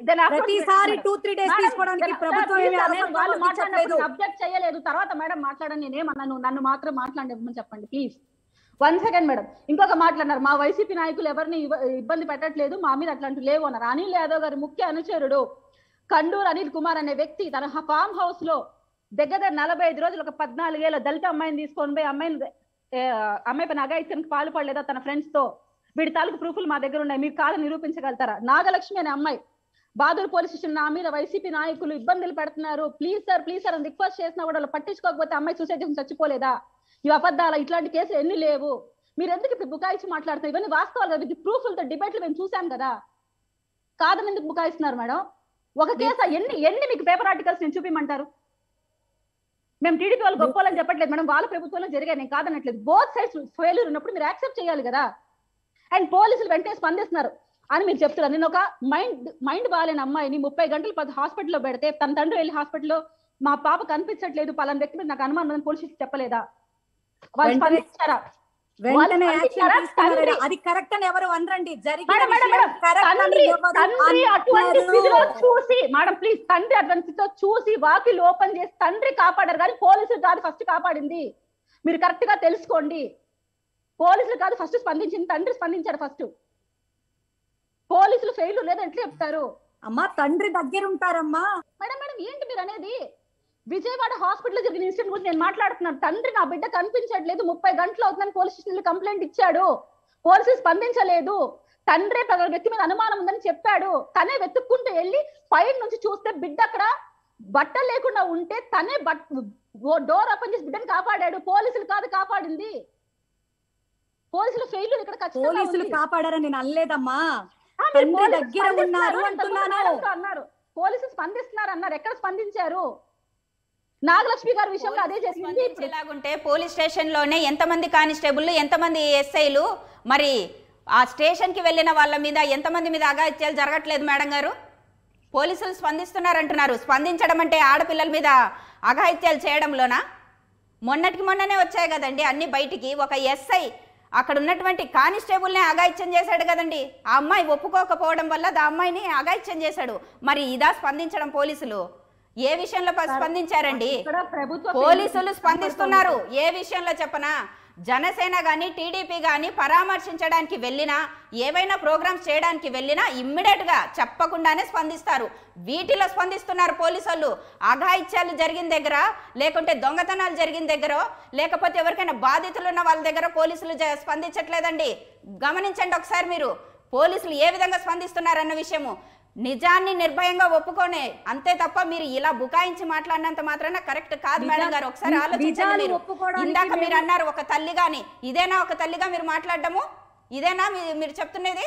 Then after- ప్రతిసారి Madam, two three days Madam, తీసుకోవడానికి then- ప్రభుత్వం please, ఏమీ sir, అలసత్వం నేను వాళ్ళు చూపించట్లేదు మాట్లాడినప్పుడు సబ్జెక్ట్ చేయలేదు తర్వాత మేడం మాట్లాడని నేనేమన్నాను నన్ను మాత్రం మాట్లాడమని చెప్పండి ప్లీజ్ వన్ సెకండ్ మేడం ఇంకొక మాట్లాడినారు మా వైసీపీ నాయకులు ఎవరిని ఇవ్వ- ఇబ్బంది పెట్టట్లేదు మా మీద అట్లాంటి లేవు అన్నారు అనిల్ యాదవ్ గారి ముఖ్య అనుచరుడు కండూరు అనిల్ కుమార్ అనే వ్యక్తి తన ఫామ్ హౌస్ లో దగ్గర దగ్గర నలభై ఐదు రోజులు ఒక పద్నాలుగేళ్ల దళిత అమ్మాయిని తీసుకొని పోయి అమ్మాయిని ఏ, అమ్మాయి పైన అగాయిత్యానికి పాల్పడలేదా తన ఫ్రెండ్స్ తో వీడి తాలూకు ప్రూఫ్లు మా దగ్గర ఉన్నాయి మీరు కాదని నిరూపించగలుగుతారా నాగలక్ష్మి అనే అమ్మాయి బాదూర్ పోలీస్ స్టేషన్ నా మీద వైసీపీ నాయకులు ఇబ్బందులు పెడుతున్నారు ప్లీజ్ సార్ ప్లీజ్ సార్ అని రిక్వెస్ట్ చేసినా కూడా వాళ్ళు పట్టించుకోకపోతే అమ్మాయి సూసైడ్ చేసి చచ్చిపోలేదా ఇవి అబద్ధాల ఇట్లాంటి కేసులు ఎన్ని లేవు మీరు ఎందుకు ఇప్పుడు బుకాయించి మాట్లాడుతున్నారు ఇవన్నీ వాస్తవాలు కదా విత్ ప్రూఫ్లతో డిబేట్లు మేము చూసాం కదా కాదని ఎందుకు బుకాయిస్తున్నారు మేడం ఒక కేసు ఎన్ని ఎన్ని మీకు పేపర్ ఆర్టికల్స్ నేను చూపించమంటారు మేము టీడీపీ వాళ్ళు గొప్ప వాళ్ళని చెప్పట్లేదు మేడం వాళ్ళ ప్రభుత్వంలో జరిగాయి నేను కాదనట్లేదు బోత్ సైడ్స్ ఫెయిల్యూర్ ఉన్నప్పుడు మీరు యాక్సెప్ట్ చేయాలి కదా అండ్ పోలీసులు వెంటనే స్పందిస్తున్నారు అని మీరు చెప్తున్నారు నేను ఒక మైండ్ మైండ్ బాగాలేని అమ్మాయిని ముప్పై గంటలు పది హాస్పిటల్లో పెడితే తన తండ్రి వెళ్ళి హాస్పిటల్లో మా పాప కనిపించట్లేదు పలానా వ్యక్తి మీద నాకు అనుమానం ఉందని పోలీసులు చెప్పలేదా వాళ్ళు వెంటనే- స్పందించారా వెంటనే వాళ్ళు యాక్షన్ పంపించారా? తీసుకున్నారా తండ్రి- అది కరెక్ట్ అని ఎవరు అనరండి జరిగిన మేడం, మేడం, విషయం మేడం, correct అని తండ్రి ఎవరు తండ్రి అటువంటి అనరు. స్థితిలో చూసి మేడం ప్లీజ్ తండ్రి అటువంటి స్థితిలో చూసి వాకిలు ఓపెన్ చేసి తండ్రి కాపాడారు కానీ పోలీసులు కాదు ఫస్ట్ కాపాడింది మీరు కరెక్ట్ గా తెలుసుకోండి పోలీసులు కాదు ఫస్ట్ స్పందించింది తండ్రి స్పందించారు ఫస్ట్ పోలీసులు ఫెయిల్ లేదా ఎట్లా చెప్తారు అమ్మా తండ్రి దగ్గర ఉంటారమ్మా మేడం మేడం ఏంటి మీరు అనేది విజయవాడ హాస్పిటల్ జరిగిన ఇన్సిడెంట్ గురించి నేను మాట్లాడుతున్నాను తండ్రి నా బిడ్డ కనిపించట్లేదు ముప్పై గంటలు అవుతుందని పోలీస్ స్టేషన్ కంప్లైంట్ ఇచ్చాడు పోలీసులు స్పందించలేదు తండ్రి పలానా వ్యక్తి మీద అనుమానం ఉందని చెప్పాడు తనే వెతుక్కుంటూ వెళ్ళి పైన నుంచి చూస్తే బిడ్డ అక్కడ బట్టలు లేకుండా ఉంటే తనే బట్ డోర్ ఓపెన్ చేసి బిడ్డను కాపాడాడు పోలీసులు కాదు కాపాడింది పోలీసులు ఫెయిల్ ఇక్కడ ఖచ్చితంగా పోలీసులు ఉంది. కాపాడారని నేను అనలేదమ్మా ఆ, మీరు తండ్రి పోలీసులు దగ్గర స్పందిస్తున్నారు ఉన్నారు అంతకుముందు అంటున్నాను. మేడంతో అన్నారు పోలీసులు స్పందిస్తున్నారు అన్నారు ఎక్కడ స్పందించారు నాగలక్ష్మి గారి విషయంలో అదే జరిగింది ఇప్పుడు స్పందించేలాగుంటే పోలీస్ స్టేషన్లోనే ఎంతమంది కానిస్టేబుల్ ఎంతమంది ఎస్ఐలు మరి ఆ స్టేషన్కి వెళ్ళిన వాళ్ళ మీద ఎంతమంది మీద అగాత్యాలు జరగట్లేదు మేడం గారు పోలీసులు స్పందిస్తున్నారంటున్నారు స్పందించడం అంటే ఆడపిల్లల మీద అఘాయిత్యాలు చేయడంలోనా మొన్నటికి మొన్ననే వచ్చాయి కదండి అన్ని బయటికి ఒక ఎస్ఐ అక్కడ ఉన్నటువంటి కానిస్టేబుల్నే అఘాయిత్యం చేశాడు కదండి ఆ అమ్మాయి ఒప్పుకోకపోవడం వల్ల ఆ అమ్మాయిని అఘాయిత్యం చేశాడు మరి ఇదా స్పందించడం పోలీసులు ఏ విషయంలో ప- స్పందించారండి ఇక్కడ ప్రభుత్వ పోలీసులు స్పందిస్తున్నారు ఏ విషయంలో చెప్పనా జనసేన కానీ టీడీపీ కానీ పరామర్శించడానికి వెళ్ళినా ఏవైనా ప్రోగ్రామ్స్ చేయడానికి వెళ్ళినా ఇమ్మీడియట్ గా చెప్పకుండానే స్పందిస్తారు వీటిలో స్పందిస్తున్నారు పోలీసులు అఘాయిత్యాలు జరిగిన దగ్గర లేకుంటే దొంగతనాలు జరిగిన దగ్గర లేకపోతే ఎవరికైనా బాధితులు ఉన్న వాళ్ళ దగ్గర పోలీసులు జ- స్పందించట్లేదండి గమనించండి ఒకసారి మీరు పోలీసులు ఏ విధంగా స్పందిస్తున్నారన్న విషయము నిజాన్ని నిర్భయంగా ఒప్పుకోనే అంతే తప్ప మీరు ఇలా బుకాయించి మాట్లాడినంత మాత్రాన కరెక్ట్ కాదు నిజా- మేడం గారు ఒకసారి ని- ఆలోచించండి నిజాలు మీరు ఒప్పుకోవడానికి ఇందాక మీరు మేము- అన్నారు ఒక తల్లిగాని ఇదేనా ఒక తల్లిగా మీరు మాట్లాడడము ఇదేనా మీ- మీరు చెప్తున్నది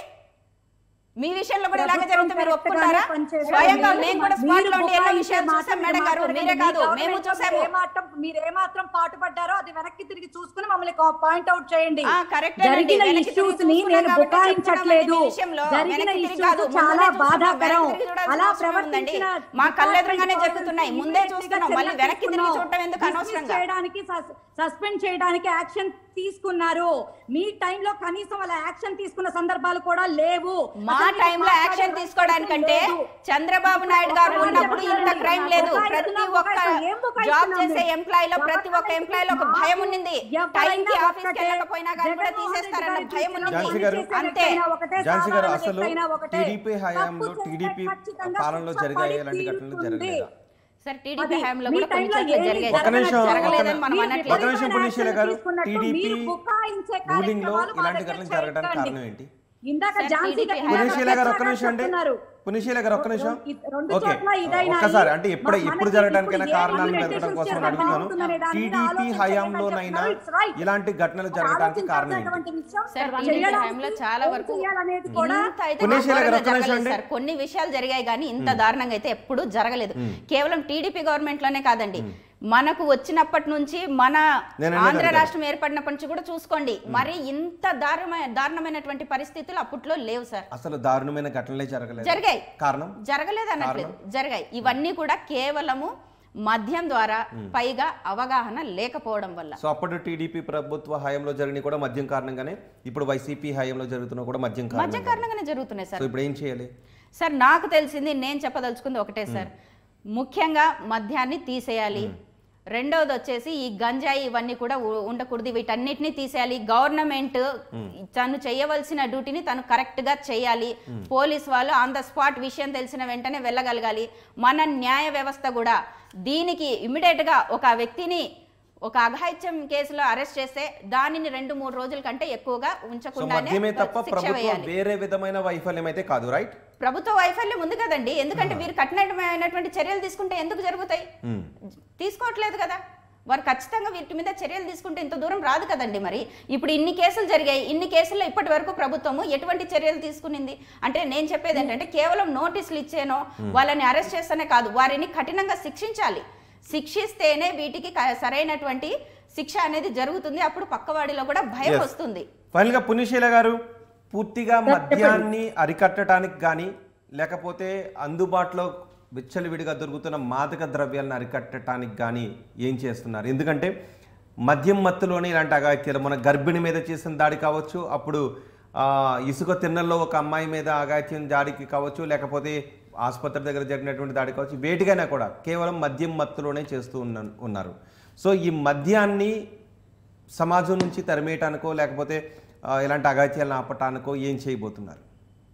మీ విషయంలో కూడా ఇలాగే ప్రభుత్వం జరిగితే మీరు correct గానే ఒప్పుకుంటారా పనిచేయాలి. స్వయంగా మీరు- మేము కూడా మీరు స్పాట్ లో ఉండి ఎన్నో బుకాయించే విషయాలు చూసాం మాటలు మేడం గారు మాట్లాడండి. మీరే మీ కాదు మేము గవర్నమెంట్ చూసాము మీరు ఏమాత్రం మీరు ఏమాత్రం పాటుపడ్డారో అది వెనక్కి తిరిగి చూసుకుని మమ్మల్ని పాయింట్ అవుట్ చేయండి ఆ, correct ఏనండి. జరిగిన వెనక్కి తిరిగి ఇష్యూస్ ని చూసుకున్నాం నేను కాబట్టి బుకాయించట్లేదు చెప్తున్నామండి మీ విషయంలో. జరిగిన వెనక్కి తిరిగి ఇష్యూస్ కాదు, చాలా ముందే చూస్తున్నాం. బాధాకరం వెనక్కి తిరిగి చూడాల్సిన అలా అవసరం ఉందండి. ప్రవర్తించిన మా కళ్ళెదురుగానే department జరుగుతున్నాయి. persons ముందే immediate గా చూస్తున్నాం. మళ్ళీ చర్యలు వెనక్కి తిరిగి తీసుకున్నాం. చూడటం ఎందుకు Dismiss అనవసరంగా? చేయడానికి సస్పెండ్ చేయడానికి యాక్షన్ తీసుకున్నారు మీ టైంలో కనీసం వాళ్ళ యాక్షన్ తీసుకున్న సందర్భాలు కూడా లేవు మా అసలు మీరు టైంలో మాట్లాడే యాక్షన్ పరిస్థితి తీసుకోవడానికంటే లేదు. చంద్రబాబు నాయుడు గారు ఒక్క ఉన్నప్పుడు ఇంత నిమిషం క్రైమ్ లేదు బుకాయిస్తున్నాం, ప్రతి ఒక్క బుకాయిస్తున్నాం. ఏం బుకాయిస్తున్నాం జాబ్ చేసే మేము? ఎంప్లాయ్ లో ప్రతి ఒక్క ఎవరైనా ఎంప్లాయ్ లో ఒక మాకు భయం ఉన్నింది ఎవరైనా టైం కి ఆఫీస్ కి ఒకటే, వెళ్ళకపోయినా కానీ కూడా జగన్మోహన్ రెడ్డి తీసేస్తారన్న గారు భయం చూసిన ఝాన్సీ ఉన్నది గారు, చేసే అంతే వ్యక్తి అయినా ఒకటే, ఝాన్సీ గారు సాధారణ అసలు వ్యక్తి అయినా ఒకటే. టీడీపీ హయాంలో తప్పు చేస్తే టీడీపీ ఖచ్చితంగా పాలనలో శిక్ష జరిగాయి పడి ఇలాంటి ఘటనలు తీరుతుంది. జరగలేదా సార్ టీడీపీ అది హయాంలో మీ కూడా కొన్ని టైంలో చోట్ల ఏమీ జరిగాయి ఒక్క నిమిషం, ఒక్క జరగలేదని మనం నిమిషం. అనట్లేదు ఒక్క నిమిషం పుణ్యశీల గారు తీసుకున్నట్టు టీడీపీ మీరు బుకాయించే రూలింగ్ లో కార్యక్రమాలు మా ఇలాంటి దగ్గర ఘటనలు జరగడానికి చేయకండి. కారణం ఏంటి ఇందాక సార్, ఝాన్సీ టీడీపీ గారు హయాంలో పుణ్యశీల గారు ఒక్క ప్రత్యేకంగా నిమిషం అండి చెప్తున్నారు. పుణ్యశీల గారు ఒక్క నిమిషం రెండు ఓకే చోట్ల ఇదైనా ఒక్కసారి ఇది. అంటే ఎప్పుడు మనకి ఎప్పుడు ఇప్పుడు జరగడానికైనా ఏ కారణాలు అన్ని వెతకడం కోసం రెస్ట్రిక్షన్స్ అడుగుతున్నాను అవుతున్నాయి దాని మీద టీడీపీ ఆలోచించండి హయాంలోనైనా అని చెప్పడం it's right. ఇలాంటి ఘటనలు జరగడానికి కారణం ఏంటి ఆలోచించాల్సినటువంటి విషయం సార్, చేయడానికి టీడీపీ హయాంలో చాలా ఏం వరకు చేయాలనేది కూడా ఇంత అయితే పుణ్యశీల గారు ఘోరంగా ఒక్క నిమిషం జరగలేదు అండి. సార్ కొన్ని విషయాలు జరిగాయి కానీ ఇంత దారుణంగా అయితే ఎప్పుడూ జరగలేదు కేవలం టీడీపీ గవర్నమెంట్ లోనే కాదండి మనకు వచ్చినప్పటి నుంచి మన నేను అనేది ఆంధ్ర అదే. రాష్ట్రం ఏర్పడినప్పటి నుంచి కూడా చూసుకోండి మరి ఇంత దారుణమైన దారుణమైనటువంటి పరిస్థితులు అప్పట్లో లేవు సార్ అసలు దారుణమైన ఘటనలే జరగలేదు జరిగాయి కారణం జరగలేదు అనట్లేదు జరిగాయి ఇవన్నీ కూడా కేవలము మద్యం ద్వారా పైగా అవగాహన లేకపోవడం వల్ల సో అప్పుడు టీడీపీ ప్రభుత్వ హయాంలో జరిగిన కూడా మద్యం కారణంగానే ఇప్పుడు వైసీపీ హయాంలో జరుగుతున్న కూడా మద్యం మద్యం కారణం కారణంగానే జరుగుతున్నాయి సో సార్ ఇప్పుడు ఏం చేయాలి సార్ నాకు తెలిసింది నేను చెప్పదలుచుకుంది ఒకటే సార్ ముఖ్యంగా మద్యాన్ని తీసేయాలి రెండవది వచ్చేసి ఈ గంజాయి ఇవన్నీ కూడా ఉ- ఉండకూడదు వీటన్నిటిని తీసేయాలి గవర్నమెంట్ తను చేయవలసిన డ్యూటీని తను కరెక్ట్ గా చేయాలి పోలీస్ వాళ్ళు ఆన్ ద స్పాట్ విషయం తెలిసిన వెంటనే వెళ్ళగలగాలి మన న్యాయ వ్యవస్థ కూడా దీనికి ఇమ్మీడియట్ గా ఒక వ్యక్తిని ఒక అఘాయిత్యం కేసులో అరెస్ట్ చేస్తే దానిని రెండు మూడు రోజుల కంటే ఎక్కువగా సో ఉంచకుండానే మద్యమే తప్ప శిక్ష ప్రభుత్వం వేయాలి వేరే విధమైన వైఫల్యం అయితే కాదు రైట్ ప్రభుత్వ వైఫల్యం ఉంది కదండి ఎందుకంటే వీరు కఠినమైనటువంటి చర్యలు తీసుకుంటే ఎందుకు జరుగుతాయి తీసుకోవట్లేదు కదా వారు ఖచ్చితంగా వీటి మీద చర్యలు తీసుకుంటే ఇంత దూరం రాదు కదండి మరి ఇప్పుడు ఇన్ని కేసులు జరిగాయి ఇన్ని కేసుల్లో ఇప్పటి వరకు ప్రభుత్వము ఎటువంటి చర్యలు తీసుకునింది అంటే నేను చెప్పేది ఏంటంటే కేవలం నోటీసులు ఇచ్చేనో వాళ్ళని అరెస్ట్ చేస్తేనే కాదు వారిని కఠినంగా శిక్షించాలి శిక్షిస్తేనే వీటికి క- సరైనటువంటి శిక్ష అనేది జరుగుతుంది అప్పుడు పక్కవాడిలో కూడా భయం Yes. వస్తుంది ఫైనల్ గా పుణ్యశీల గారు పూర్తిగా మద్యాన్ని అరికట్టడానికి కానీ లేకపోతే అందుబాటులో విచ్చలవిడిగా దొరుకుతున్న మాదక ద్రవ్యాలను అరికట్టడానికి కానీ ఏం చేస్తున్నారు ఎందుకంటే మద్యం మత్తులోనే ఇలాంటి అగాత్యాలు మన గర్భిణి మీద చేసిన దాడి కావచ్చు అప్పుడు ఆ, ఇసుక తిన్నల్లో ఒక అమ్మాయి మీద అగాత్యం దాడికి కావచ్చు లేకపోతే ఆసుపత్రి దగ్గర జరిగినటువంటి దాడి కావచ్చు వేటికైనా కూడా కేవలం మద్యం మత్తులోనే చేస్తూ ఉన్న ఉన్నారు సో ఈ మద్యాన్ని సమాజం నుంచి తరిమేయటానికో లేకపోతే ఆ, ఇలాంటి అగాత్యాలను ఆపటానికో ఏం చేయబోతున్నారు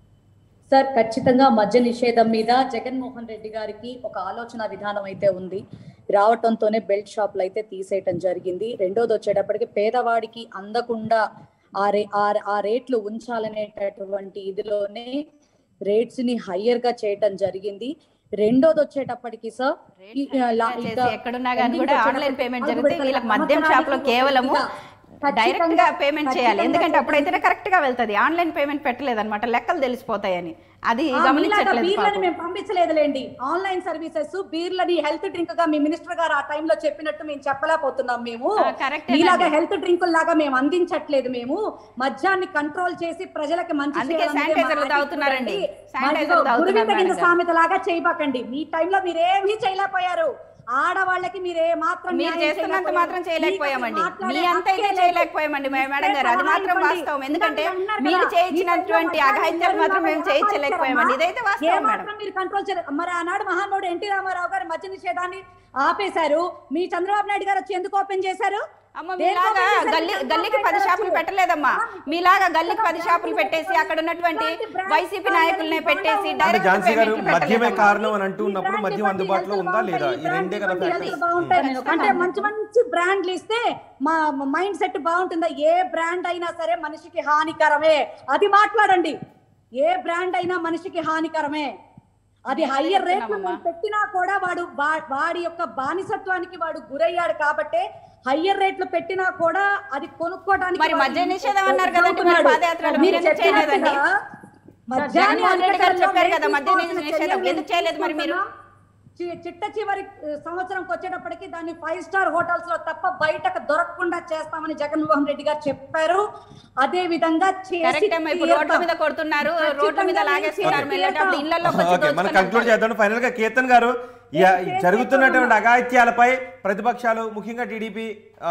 సార్ ఖచ్చితంగా మద్య నిషేధం మీద జగన్మోహన్ రెడ్డి గారికి ఒక ఆలోచన విధానం అయితే ఉంది రావటంతోనే బెల్ట్ షాపులు అయితే తీసేయటం జరిగింది రెండోది వచ్చేటప్పటికి పేదవాడికి అందకుండా ఆ రే ఆ- ఆ రేట్లు ఉంచాలనేటటువంటి ఇదిలోనే రేట్స్ ని హయ్యర్ గా చేయటం జరిగింది రెండోది వచ్చేటప్పటికి సార్ ఈ- లా- చేసి ఇంకా ఎక్కడున్నా కానీ ending కూడా వచ్చేటప్పటికి ఆన్లైన్ పేమెంట్ నాలుగు జరిగితే విడతల వీళ్ళకి మద్యం సంవత్సరానికి షాప్ లో కేవలము ఖచ్చితంగా డైరెక్ట్ గా పేమెంట్ చేయాలి ఖచ్చితంగా ఎందుకంటే చేయాలి. అప్పుడైతేనే కరెక్ట్ గా వెళ్తది ఆన్లైన్ పేమెంట్ పెట్టలేదన్నమాట లెక్కలు తెలిసిపోతాయని అది ఆ, మీలాగా గమనించట్లేదు బీర్లని పాపం. మేము పంపించలేదులేండి ఆన్లైన్ సర్వీసెస్ బీర్లని హెల్త్ డ్రింక్ గా మీ మినిస్టర్ గారు ఆ టైంలో చెప్పినట్టు మేము చెప్పలేకపోతున్నాం మేము ఆ, కరెక్టే మీలాగా నండి. హెల్త్ డ్రింక్ లాగా మేము అందించట్లేదు మేము మద్యాన్ని కంట్రోల్ చేసి ప్రజలకి మంచి అందుకే చేయాలనేదే మా శానిటైజర్లు attitude తాగుతున్నారండి. అండి. శానిటైజర్లు మధ్యలో తాగుతున్నారు గురువింద కింద మేడం గారు. సామెత లాగా చేయబాకండి మీ టైంలో మీరేమీ చేయలేకపోయారు ఆడవాళ్ళకి మీరే మాత్రం మీరు న్యాయం చేస్తున్నంత చేయలేకపోయారు. మాత్రం చేయలేకపోయామండి మీకు అసలు మీ మాట్లాడే అంత అయితే హక్కే లేదు. చేయలేకపోయామండి మే- మేడం గారు అది మాత్రం ఇవ్వండి. వాస్తవం ఎందుకంటే ఇందాక అన్నారు మీరు కదా, చేయించినటువంటి ఈ టైంలో అఘాయిత్యాలు మాత్రం మేము మద్యాన్ని చేయించలేకపోయామండి ఇదైతే ఏ వాస్తవం మేడం మాత్రం మీరు కంట్రోల్ చేయలేదు మరి ఆనాడు మహానుభావుడు ఎన్టీ రామారావు గారు మద్య నిషేధాన్ని ఆపేశారు మీ చంద్రబాబు నాయుడు గారు వచ్చి ఎందుకు ఓపెన్ చేశారు అమ్మ దేనికి మీలాగా open చేశారు? గల్లీ చంద్రబాబు గల్లీకి నాయుడు పది గారు షాపులు వచ్చి. పెట్టలేదమ్మా మీలాగా గల్లీకి పది షాపులు పెట్టేసి అక్కడ ఉన్నటువంటి వైసీపీ నాయకులనే పెట్టేసి అంటే డైరెక్ట్ ఝాన్సీ గారు పేమెంట్లు మద్యమే పెట్టలేదమ్మా. కారణం అని అంటూ ఉన్నప్పుడు మద్యం అందుబాటులో ఉందా లేదా ఈ రెండే కదా ఫ్యాక్టర్స్ బాగుంటాయి అంటే మంచి మంచి బ్రాండ్లు ఇస్తే మా మైండ్ సెట్ బాగుంటుందా ఏ బ్రాండ్ అయినా సరే మనిషికి హానికరమే అది మాట్లాడండి ఏ బ్రాండ్ అయినా మనిషికి హానికరమే అది మేము హయ్యర్ రేట్లు చెప్తున్నామమ్మా. మేము పెట్టినా కూడా వాడు వా- వాడి యొక్క బానిసత్వానికి వాడు గురయ్యాడు కాబట్టే హయ్యర్ రేట్లు పెట్టినా కూడా అది కొనుక్కోవడానికి మరి వాడు మద్య నిషేధం అన్నారు కదండి, మరి చదువుతున్నాడు. పాదయాత్రలో మీరు మీరెందుకు చేయలేదండి? చెప్పినట్టుగా మద్యాన్ని జగన్మోహన్ రెడ్డి గారు అరికట్టడంలో చెప్పారు కదా, మేము మద్య తీసుకోవాల్సిన నిషేధం. చర్యలు ఎందుకు చేయలేదు మరి మీరు? చి- చిట్ట చివరి ఆ, సంవత్సరంకి వచ్చేటప్పటికి దాన్ని ఫైవ్ స్టార్ హోటల్స్ లో తప్ప బయటకు దొరకకుండా చేస్తామని జగన్మోహన్ రెడ్డి గారు చెప్పారు అదే విధంగా చేసి కరెక్ట్ అమ్మా ఇప్పుడు రోడ్ల తీరుతాం. మీద కొడుతున్నారు ఖచ్చితంగా రోడ్ల మీద మేము లాగేస్తున్నారు చేసి వెళ్ళేటప్పుడు తీరుతాం. ఇళ్లలోకి వచ్చి ఓకే మనం దోచుకొని కంక్లూడ్ వెళ్తారు. చేద్దాం ఫైనల్ గా కేతన్ గారు ఈ- ఈ జరుగుతున్నటువంటి అగాత్యాలపై ప్రతిపక్షాలు ముఖ్యంగా టీడీపీ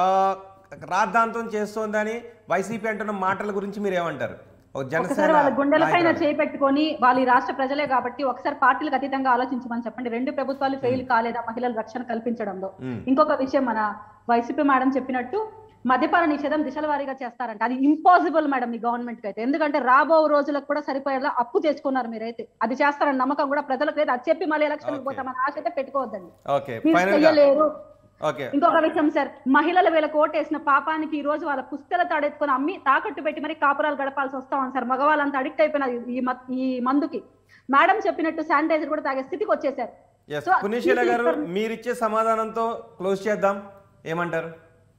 రాద్ధాంతం చేస్తోందని వైసీపీ అంటున్న మాటల గురించి మీరు ఏమంటారు ఒక ఒకసారి జనసేన వాళ్ళ గుండెల పైన నాయకురాలు. చేయి పెట్టుకొని వాళ్ళు ఈ రాష్ట్ర ప్రజలే కాబట్టి ఒకసారి పార్టీలకు అతీతంగా ఆలోచించమని చెప్పండి రెండు ప్రభుత్వాలు ఫెయిల్ కాలేదా మహిళల రక్షణ కల్పించడంలో మ్మ్. ఇంకొక విషయం మన వైసీపీ మేడం చెప్పినట్టు మద్యపాన నిషేధం దిశల వారీగా చేస్తారంట అది ఇంపాసిబుల్ మేడం ఈ గవర్నమెంట్ కి అయితే ఎందుకంటే రాబో రోజులకు కూడా సరిపోయేలా అప్పు చేసుకున్నారు మీరైతే అది చేస్తారని నమ్మకం కూడా ప్రజలకు లేదు అది చెప్పి మళ్ళీ ఎలక్షన్ Okay. పోతామని ఆశ అయితే పెట్టుకోవద్దండి ఓకే మీరు ఫైనల్ గా చెయ్యలేరు ఓకే ఇంకొక విషయం సార్ మహిళల వేళ కోటేసిన పాపానికి ఈ రోజు వాళ్ళ పుస్తల తాడెత్తుకొని అమ్మి తాకట్టు పెట్టి మరి కాపురాలు గడపాల్సి వస్తాం సార్ మగవాళ్ళంతా అడిక్ట్ అయిపోయినారు ఈ మత్- ఈ మందుకి మేడం చెప్పినట్టు శానిటైజర్ కూడా తాగే స్థితికి వచ్చేసారు yes So, Punyaseela this is గారు for- మీరిచ్చే సమాధానంతో క్లోజ్ చేద్దాం ఏమంటారు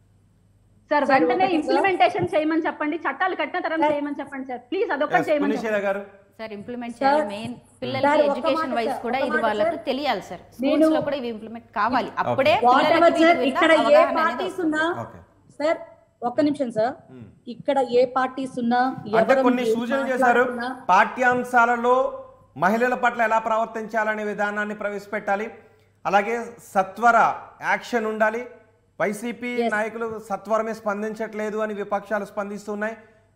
సార్ సార్, వెంటనే ఒకటి సార్. ఇంప్లిమెంటేషన్ చేయమని చెప్పండి చట్టాలు కట్టిన తర్వాత చేయమని చెప్పండి సార్ ప్లీజ్ అదొకటి ఎస్ చేయమని చెప్పండి. పుణ్యశీల గారు సార్ ఇంప్లిమెంట్ సార్, చేయాలి మెయిన్ పిల్లలకి సార్, ఒక్క ఎడ్యుకేషన్ మాట వైజ్ సార్, కూడా ఒక్క ఇది మాట వాళ్ళకు సార్. తెలియాలి సార్ నేను- స్కూల్స్ లో కూడా ఇవి ఇంప్లిమెంట్ కావాలి అప్పుడే వాట్ పిల్లలకి ఎవర్ వీటి సార్ మీద ఇక్కడ ఏ అవగాహన అనేది పార్టీస్ వస్తుంది. ఉన్నా ఓకే సార్ ఒక్క నిమిషం సార్ ఇక్కడ ఏ పార్టీస్ ఉన్నా అంటే ఎవరు కొన్ని మీరు సూచనలు చేశారు మాట్లాడుతున్నా, పాఠ్యాంశాలలో మహిళల పట్ల ఎలా ప్రవర్తించాలనే విధానాన్ని ప్రవేశపెట్టాలి అలాగే సత్వర యాక్షన్ ఉండాలి వైసీపీ నాయకులు సత్వరమే స్పందించట్లేదు అని విపక్షాలు స్పందిస్తున్నాయి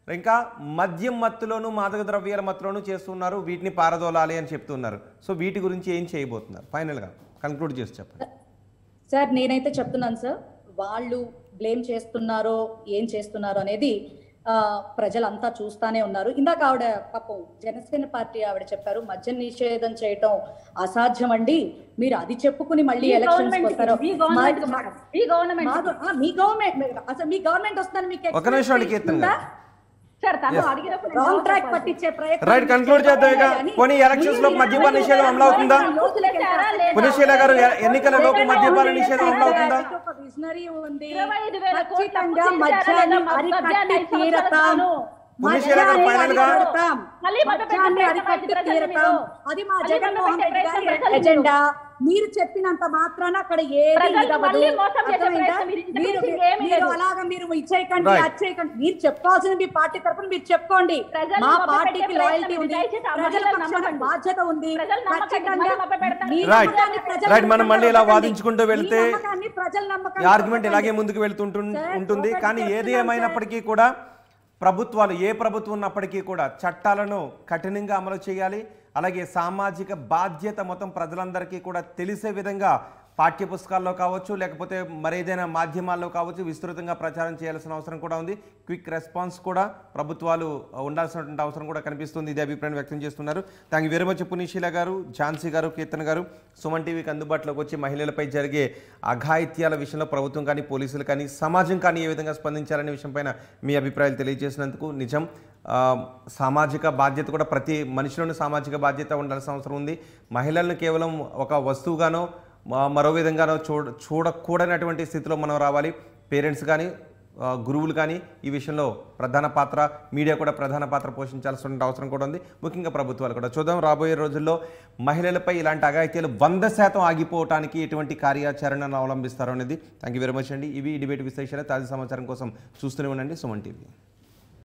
ఇంకా మద్యం మత్తులోను మాదక ద్రవ్యాల మత్తులోను చేస్తున్నారు వీటిని పారదోలాలి అని చెప్తున్నారు సో వీటి గురించి ఏం చేయబోతున్నారు ఫైనల్గా కంక్లూడ్ చేసి చెప్పండి సార్ నేనైతే చెప్తున్నాను సార్ వాళ్ళు బ్లేమ్ చేస్తున్నారో ఏం చేస్తున్నారో అనేది ఆ, ప్రజలంతా చూస్తానే ఉన్నారు ఇందాక ఆవిడ పాపం జనసేన పార్టీ ఆవిడ చెప్పారు మద్య నిషేధం చేయటం అసాధ్యం అండి మీరు అది చెప్పుకుని మళ్ళీ ఈ ఎలక్షన్స్ గవర్నమెంట్ వస్తారో ఈ గవర్నమెంట్ మా- మేడం ఈ గవర్నమెంట్ మాకు- ఆ, మీ గవర్నమెంట్ అసలు మీ గవర్నమెంట్ వస్తుందని మీకు ఒక నిమిషం అండి కీర్తన్ గారు. సార్ తను Yes. అడిగినప్పుడు రాంగ్ నేను ట్రాక్ చెప్పాలి. పట్టించే ప్రయత్నం రైట్ కన్క్లూడ్ చేద్దాం ఇక పోనీ ఎలక్షన్స్ లో మద్యపాన నిషేధం అమలు అవుతుందా వదిలేశారా లేదా? పునిశీల గారు ఎ- ఎన్నికల లోపు మద్యపాన నిషేధం అమలు అవుతుందా ఒక విజనరీ ఉంది ఇరవై ఐదు వేల కోట్ల ఖచ్చితంగా అప్పు మద్యాన్ని చేశారా లేదా? అరికట్టి మద్యాన్ని ఐదు సంవత్సరాలు తీరతాం కాను. పునిశీల గారు మద్యాన్ని final గా- అరికడతాం. మళ్ళీ మభ్య పెట్టే మద్యాన్ని ప్రయత్నం అరికట్టి ప్రజలు తీరతాం మీరు. అది మా మళ్ళీ జగన్మోహన్ మభ్య రెడ్డి పెట్టే గారి ప్రయత్నం ప్రజలు ఎజెండా మీరు చెప్పినంత మాత్రాన అక్కడ ఏది ప్రజల్ని ఇదవ్వదు. మళ్ళీ మోసం చేసే అర్థమైందా? ప్రయత్నం మీరు ఇంతకు మీరు మించి ఏమీ మీరు లేదు. అలాగా మీరు ఇచ్చేయకండి Right. అచ్చేయకండి మీరు చెప్పుకోవాల్సింది మీ పార్టీ తరపున మీరు చెప్పుకోండి ప్రజల్ని మా మభ్య పార్టీకి పెట్టే లాయల్టీ ప్రయత్నం ఉంది దయచేసి ఆ ప్రజల మహిళలను పక్షాన నమ్మకండి. బాధ్యత ఉంది ప్రజలు నమ్మకండి, ఖచ్చితంగా మళ్ళీ మభ్య పెడతారు. మీ Right. నమ్మకాన్ని ప్రజలు Right, మనం మళ్ళీ ఇలా నమ్మకండి. వాదించుకుంటూ వెళ్తే మీ నమ్మకాన్ని ప్రజలు నమ్మకండి. ఈ ఆర్గ్యుమెంట్ ఇలాగే ముందుకు వెళ్తుంటు సార్, ఉంటుంది ఒకటి కానీ ఏది చెప్తున్నాను ఏమైనప్పటికీ కూడా ప్రభుత్వాలు ఏ ప్రభుత్వం ఉన్నప్పటికీ కూడా చట్టాలను కఠినంగా అమలు చేయాలి అలాగే సామాజిక బాధ్యత మొత్తం ప్రజలందరికీ కూడా తెలిసే విధంగా పాఠ్య పుస్తకాల్లో కావచ్చు లేకపోతే మరేదైనా మాధ్యమాల్లో కావచ్చు విస్తృతంగా ప్రచారం చేయాల్సిన అవసరం కూడా ఉంది క్విక్ రెస్పాన్స్ కూడా ప్రభుత్వాలు ఉండాల్సినటువంటి అవసరం కూడా కనిపిస్తుంది ఇదే అభిప్రాయం వ్యక్తం చేస్తున్నారు thank you very much Punisheela గారు ఝాన్సీ గారు కీర్తన్ గారు సుమన్ టీవీకి అందుబాటులోకి వచ్చి మహిళలపై జరిగే అఘాయిత్యాల విషయంలో ప్రభుత్వం కానీ పోలీసులు కానీ సమాజం కానీ ఏ విధంగా స్పందించాలనే విషయంపైన మీ అభిప్రాయాలు తెలియజేసినందుకు నిజం ఆ, సామాజిక బాధ్యత కూడా ప్రతి మనిషిలోనూ సామాజిక బాధ్యత ఉండాల్సిన అవసరం ఉంది మహిళలను కేవలం ఒక వస్తువుగానో మ- మరో విధంగానో చూడ చూడకూడనటువంటి స్థితిలో మనం రావాలి పేరెంట్స్ కానీ ఆ, గురువులు కానీ ఈ విషయంలో ప్రధాన పాత్ర మీడియా కూడా ప్రధాన పాత్ర పోషించాల్సిన అవసరం కూడా ఉంది ముఖ్యంగా ప్రభుత్వాలు కూడా చూద్దాం రాబోయే రోజుల్లో మహిళలపై ఇలాంటి అఘాయిత్యాలు వంద శాతం ఆగిపోవటానికి ఎటువంటి కార్యాచరణను అవలంబిస్తారో అనేది థ్యాంక్ యూ వెరీ మచ్ అండి ఇవి ఈ డిబేట్ విశేషాలు తాజా సమాచారం కోసం చూస్తూనే ఉండండి సుమన్ టీవీ